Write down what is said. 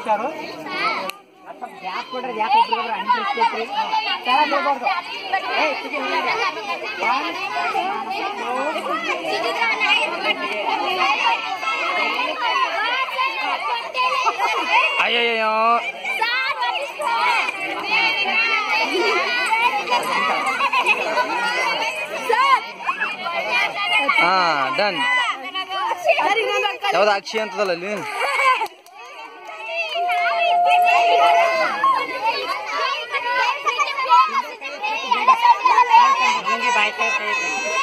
ಹುಷಾರು ಅದ್ ಸ್ವಲ್ಪ ಗ್ಯಾಪ್ ಕೊಡ್ರಿ ಯಾಕೆ ಒಬ್ರಿಗೊಬ್ರು ಅಂಟಿಸ್ಕೊಟ್ರಿ ಕೆಳಗೆ ಹೋಗ್ಬಾರ್ದು ಏ ಸುಜಿ ಅಯ್ಯಯ್ಯೋ ಹಾ ಡನ್ ಯಾವ್ದು ಅಕ್ಷಿ ಅಂತದಲ್ಲ ಅಲ್ಲಿ ಹಿಂಗೆ ಬಾಯ್ತಾ ಇರ್ತೈತೆ